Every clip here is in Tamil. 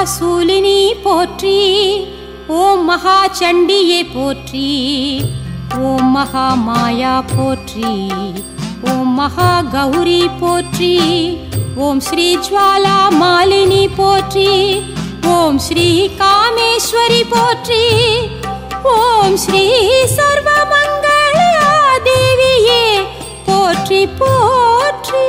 சூலினி போற்றி ஓம் மகா சண்டியே போற்றி ஓம் மகா மாயா போற்றி ஓம் மகா கௌரி போற்றி ஓம் ஸ்ரீ ஜுவாலா மாலினி போற்றி ஓம் ஸ்ரீ காமேஸ்வரி போற்றி ஓம் ஸ்ரீ சர்வமங்கள தேவியே போற்றி போற்றி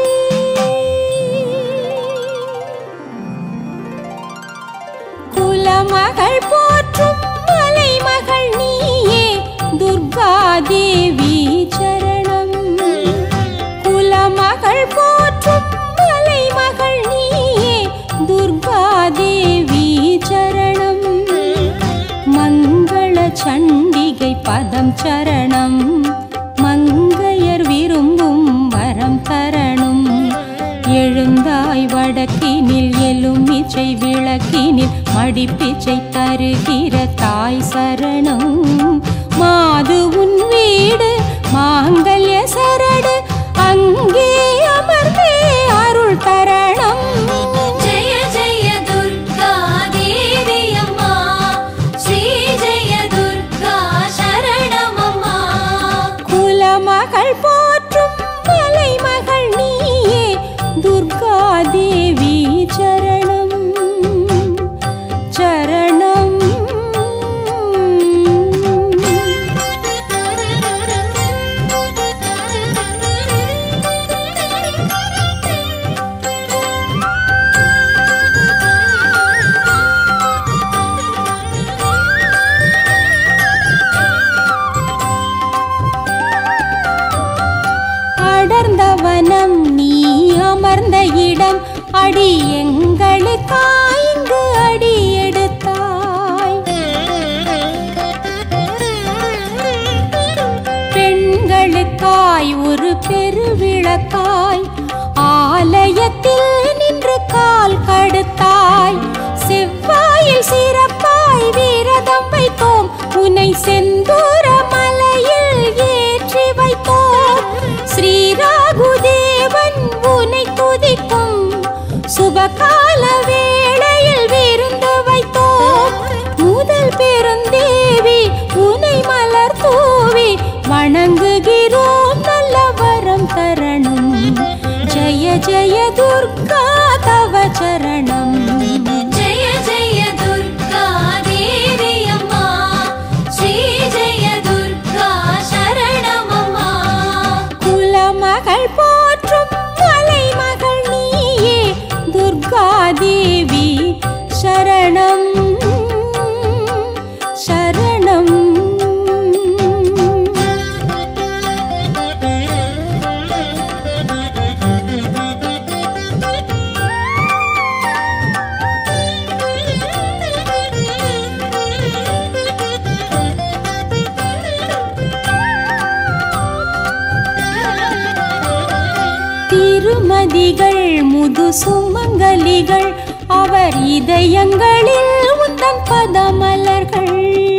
குலமகள் போற்றும் மலைமகள் நீயே துர்கா தேவி சரணம் குலமகள் போற்றும் மலைமகள் நீயே துர்கா தேவி சரணம் மங்கள சண்டிகை பதம் சரணம் மங்கையர் விரும்பும் வரம் தரணும் எழுந்தாய் வடக்கினில் எலுமிச்சை விளக்கினில் மடிப்பிச்சை தருகிற தாய் சரணம் மாது உன் வீடு மாங்கல்ய சரடு அங்கே அமர்ந்தே அருள் தரணம் ஜெய ஜெய துர்கா தேவி அம்மா ஸ்ரீ ஜெய துர்கா சரணமம்மா குலமகள் போற்றும் மலைமகள் நீயே துர்கா தேவி சரணம் சரணம் அடர்ந்த வனம் நீ அமர்ந்த இடம் அடி எங்களுக்காய் இங்கு அடி எடுத்தாய் பெண்களுக்காய் ஒரு பெருவிளக்காய் ஆலயத்தில் நின்று கால் கடுத்தாய் செவ்வாயில் சிறப்பாய் விரதம் வைத்தோம் உன்னை செந்தூர மலையில் ஏற்றி வைத்தோம் ஸ்ரீராகுதேவன் உன்னை துதிக்கும் சுபகால வேளையில் விருந்து வைத்தோம் முதல் பெருந்தேவி உனை மலர் தூவி வணங்குகிறோம் நல்ல வரம் தரணும் ஜெய ஜெய துர்கா தவ சரணம் ஜெய ஜெய துர்கா தேவி அம்மா ஸ்ரீ ஜெய துர்கா சரணமம்மா குலமகள் போற்றும் மலைமகள் நீயே துர்கா தேவி சரணம் சரணம் திருமதிகள் முது சுமங்கலிகள் அவர் இதயங்களில் உந்தன் பதமலர்கள்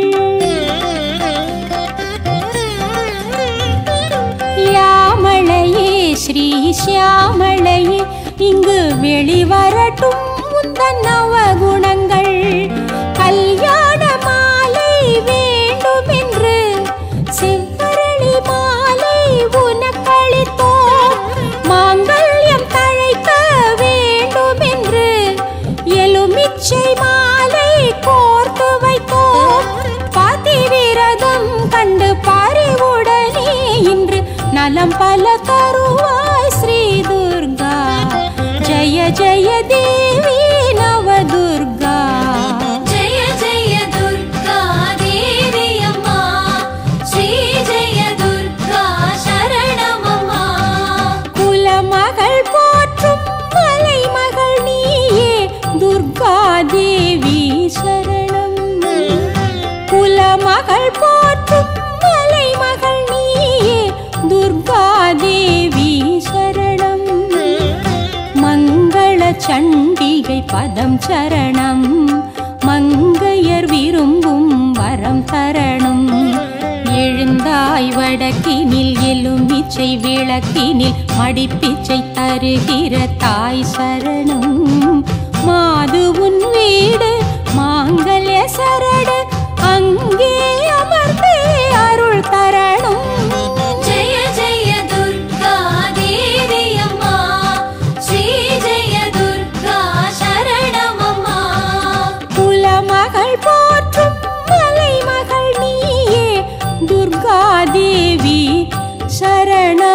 யாமளையே ஸ்ரீ சியாமளையே இங்கு வெளிவரட்டும் உந்தன் நவகுணங்கள் கல்யாண மாலை வேண்டும் என்று செவ்வரளி மாலை உனக்களித்தோம் மாங்கல்யம் தழைக்க வேண்டும் என்று எலுமிச்சை மாலை கோர்த்து வைத்தோம் பாத்தி விரதம் கண்டு பறிவுடனே இன்று நலம் பல தருவாய் ஸ்ரீ துர்கா ஜெய ஜெய தேவி நவதுர்கா ஜெய ஜெய துர்கா தேவி அம்மா ஸ்ரீ ஜெய துர்கா சரணமம்மா குலமகள் போற்றும் மலைமகள் நீயே துர்கா தேவி சரணம் குலமகள் போற்றும் மலைமகள் நீயே துர்கா தேவி சரணம் மங்கள சண்டிகை பதம் சரணம் மங்கையர் விரும்பும் வரம் தரணும் எழுந்தாய் வடக்கினில் எலுமிச்சை விளக்கினில் மடிப்பிச்சை தருகிற தாய் சரணம் மாது உன் வீடு மாங்கல்ய சரடு அங்கே அமர்ந்து அருள் தரணும் ஜெய ஜெய துர்கா தேவி அம்மா ஸ்ரீ ஜெய துர்கா சரணமம்மா குலமகள் போற்றும் மலைமகள் நீயே துர்கா தேவி சரண